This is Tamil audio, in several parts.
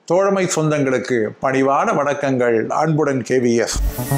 தோழமை சொந்தங்களுக்கு பணிவான வணக்கங்கள் அன்புடன் கேவிஎஸ்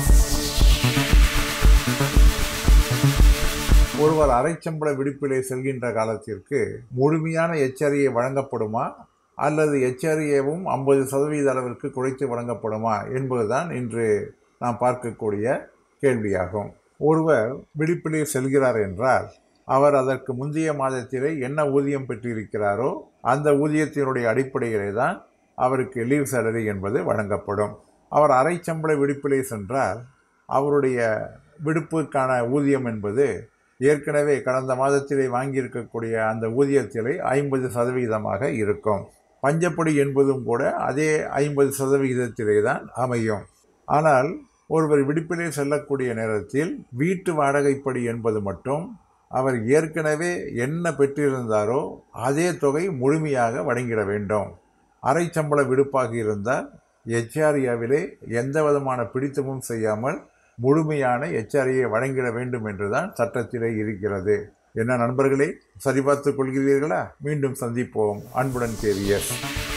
ஒருவர் அரைச்சம்பள விடுப்பிலே செல்கின்ற காலத்திற்கு முழுமையான எச்சரியை வழங்கப்படுமா அல்லது எச்சரியவும் ஐம்பது சதவீத அளவிற்கு குறைத்து வழங்கப்படுமா என்பதுதான் இன்று நாம் பார்க்கக்கூடிய கேள்வியாகும் ஒருவர் விடுப்பிலே செல்கிறார் என்றால் அவர் அதற்கு முந்தைய மாதத்திலே என்ன ஊதியம் பெற்றிருக்கிறாரோ அந்த ஊதியத்தினுடைய அடிப்படையிலே தான் அவருக்கு லீவ் சேலரி என்பது வழங்கப்படும் அவர் அரை சம்பள விடுப்பிலே சென்றால் அவருடைய விடுப்புக்கான ஊதியம் என்பது ஏற்கனவே கடந்த மாதத்திலே வாங்கியிருக்கக்கூடிய அந்த ஊதியத்திலே ஐம்பது சதவிகிதமாக இருக்கும் பஞ்சப்படி என்பதும் கூட அதே ஐம்பது சதவிகிதத்திலே தான் அமையும் ஆனால் ஒருவர் விடுப்பிலே செல்லக்கூடிய நேரத்தில் வீட்டு வாடகைப்படி என்பது மட்டும் அவர் ஏற்கனவே என்ன பெற்றிருந்தாரோ அதே தொகை முழுமையாக வழங்கிட வேண்டும் அரை சம்பள விடுப்பாக இருந்தால் எச்ஆர்ஏவிலே எந்த விதமான பிடித்தமும் செய்யாமல் முழுமையான எச்ஆர்ஏ வழங்கிட வேண்டும் என்றுதான் சட்டத்திலே இருக்கிறது என்ன நண்பர்களே சரிபார்த்துக் கொள்கிறீர்களா மீண்டும் சந்திப்போம் அன்புடன் கேவியர்